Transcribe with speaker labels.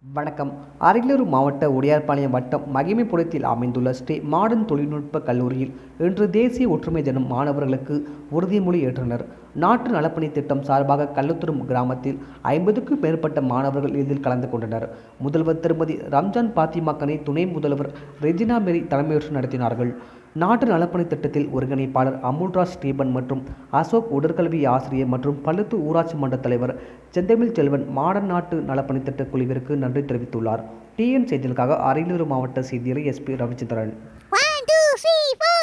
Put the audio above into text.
Speaker 1: வணக்கம் அரியலூர் மாவட்ட உடையார்பாளையம் வட்டம் மகிமைப்புறத்தில் அமைந்துள்ள ஸ்ரீ மாடர்ன் தொழில்நுட்ப கல்லூரியில் இன்று தேசிய ஒற்றுமை தினம் மாணவர்களுக்கு உறுதிமொழி ஏற்றனர் நாட்டு நலப்பணி திட்டம் சார்பாக கள்ளத்துரும் கிராமத்தில் ஐம்பதுக்கும் மேற்பட்ட மாணவர்கள் இதில் கலந்து கொண்டனர் முதல்வர் திருமதி ரம்ஜான் பாத்திமாக்கனை துணை முதல்வர் ரெஜினா மேரி தலைமையேற்று நடத்தினார்கள் நாட்டு நலப்பணி திட்டத்தில் ஒருங்கிணைப்பாளர் அமுல்ராஜ் ஸ்டீபன் மற்றும் அசோக் உடற்கல்வி ஆசிரியர் மற்றும் பழுத்து ஊராட்சி மன்ற தலைவர் செந்தமிழ் செல்வன் மாடர்ன் நாட்டு நலப்பணி திட்ட குழுவிற்கு நன்றி தெரிவித்துள்ளார் டிஎன் செய்திகளுக்காக அரியலூர் மாவட்ட செய்தியாளர் SP Ravichandran
Speaker 2: One, two, three, four.